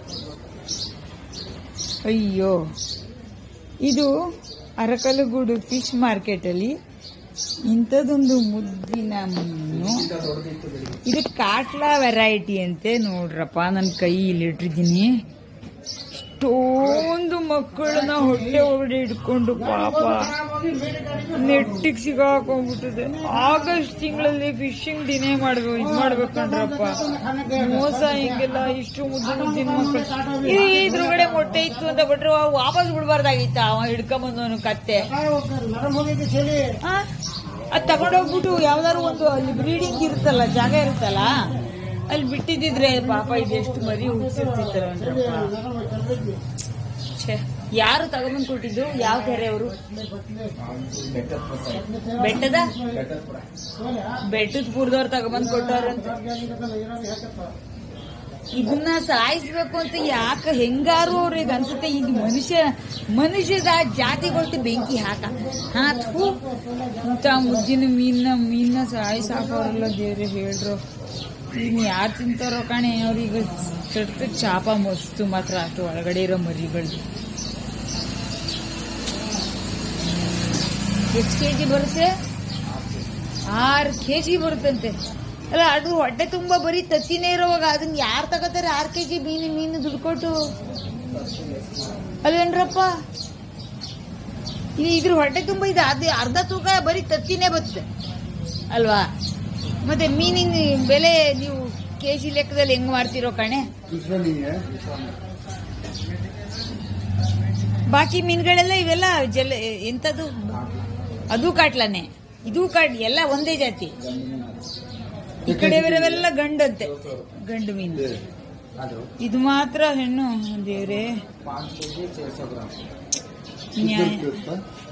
ಅಯ್ಯೋ ಇದು ಅರಕಲಗೂಡು ಫಿಶ್ ಮಾರ್ಕೆಟಲ್ಲಿ ಇಂಥದ್ದೊಂದು ಮುದ್ದಿನ ಮೀನು ಇದು ಕಾಟ್ಲಾ ವೆರೈಟಿ ಅಂತೆ ನೋಡ್ರಪ್ಪ ನನ್ನ ಕೈ ಇಲ್ಲಿಟ್ಟಿದ್ದೀನಿ ಇಷ್ಟೊಂದು ಮಕ್ಕಳನ್ನ ಹೊಟ್ಟೆ ಒಳಗಡೆ ಇಟ್ಕೊಂಡು ಪಾಪ ನೆಟ್ಟಿಗೆ ಸಿಗಾಕೊಂಡ್ಬಿಟ್ಟಿದೆ ಆಗಸ್ಟ್ ತಿಂಗಳಲ್ಲಿ ಫಿಶಿಂಗ್ ದಿನೇ ಮಾಡ್ಬೇಕು ಇದು ಮಾಡ್ಬೇಕಂಡ್ರಪ್ಪ ಮೋಸ ಹಿಂಗೆಲ್ಲ ಇಷ್ಟು ಮುದ್ದು ಮುದ್ದಿನ ಮಕ್ಕಳು ಇದು ಇದ್ರೊಳಗಡೆ ಮೊಟ್ಟೆ ಇತ್ತು ಅಂತ ಬಿಟ್ರೆ ವಾಪಸ್ ಬಿಡ್ಬಾರ್ದಾಗಿತ್ತ ಅವ ಹಿಡ್ಕೊಂಬಂದವನು ಕತ್ತೆ ಆ? ಅದ್ ತಗೊಂಡೋಗ್ಬಿಟ್ಟು ಯಾವ್ದಾದ್ರು ಒಂದು ಅಲ್ಲಿ ಬ್ರೀಡಿಂಗ್ ಇರುತ್ತಲ್ಲ ಜಾಗ ಇರುತ್ತಲ್ಲ ಅಲ್ಲಿ ಬಿಟ್ಟಿದ್ದಿದ್ರೆ ಪಾಪ ಇದೆಷ್ಟು ಮರಿ ಹುಟ್ಟಿರ್ತಿತ್ತಾರಪ್ಪ ಛೆ ಯಾರು ತಗೊಂಬಂದ್ ಕೊಟ್ಟಿದ್ದು ಯಾವ ಕೆರೆ ಅವರು ಬೆಟ್ಟದ ಬೆಟ್ಟದ ಪುರದವ್ರು ತಗೊಂಬಂದ್ ಕೊಟ್ಟವ್ರಂತ ಇದನ್ನ ಸಾಯಿಸ್ಬೇಕು ಅಂತ ಯಾಕ ಹೆಂಗಾರು ಅವ್ರಿಗೆ ಅನ್ಸುತ್ತೆ ಇದು ಮನುಷ್ಯ ಮನುಷ್ಯದ ಜಾತಿಗೊಳ್ತು ಬೆಂಕಿ ಹಾಕ ಹಾ ಥೂ ಇಂಥ ಮುದ್ದಿನ ಮೀನ ಮೀನ ಸಾಯಿಸ್ ಹಾಕೋರಲ್ಲ ದೇವ್ರೆ ಹೇಳ್ರು ಇನ್ನು ಯಾರು ತಿಂತಾರೋ ಕಾಣೆ ಅವ್ರಿಗೆ ಚಡ್ತ ಚಾಪ ಮಸ್ತು ಮಾತ್ರ ಅಷ್ಟು ಒಳಗಡೆ ಇರೋ ಮರಿಗಳು ಎಷ್ಟು ಕೆ ಜಿ ಬರುತ್ತೆ ಆರು ಕೆ ಜಿ ಬರುತ್ತಂತೆ ಅಲ್ಲ ಅದು ಹೊಟ್ಟೆ ತುಂಬಾ ಬರೀ ತತ್ತಿನೇ ಇರೋವಾಗ ಅದನ್ನ ಯಾರು ತಗೋತಾರೆ ಆರು ಕೆ ಜಿ ಮೀನು ಮೀನು ದುಡ್ಡು ಕೊಟ್ಟು ಅಲ್ವೇನ್ರಪ್ಪ ಇದು ಇದ್ರ ಹೊಟ್ಟೆ ತುಂಬ ಇದೆ ಅದು ಅರ್ಧ ತೂಕ ಬರೀ ತತ್ತಿನೇ ಬರುತ್ತೆ ಅಲ್ವಾ ಮತ್ತೆ ಮೀನಿನ ಬೆಲೆ ನೀವು ಕೆ ಜಿ ಲೆಕ್ಕದಲ್ಲಿ ಹೆಂಗ್ ಮಾಡ್ತಿರೋ ಕಣೆ ಬಾಕಿ ಮೀನುಗಳೆಲ್ಲ ಇವೆಲ್ಲ ಜಲ ಎಂತದು ಅದು ಕಾಟ್ಲನೆ ಇದು ಕಾಟ್ ಎಲ್ಲ ಒಂದೇ ಜಾತಿ ಈ ಕಡೆ ಇರೋವೆಲ್ಲ ಗಂಡಂತೆ ಗಂಡು ಮೀನು ಇದು ಮಾತ್ರ ಹೆಣ್ಣು ದೇವ್ರೆ ನ್ಯಾಯ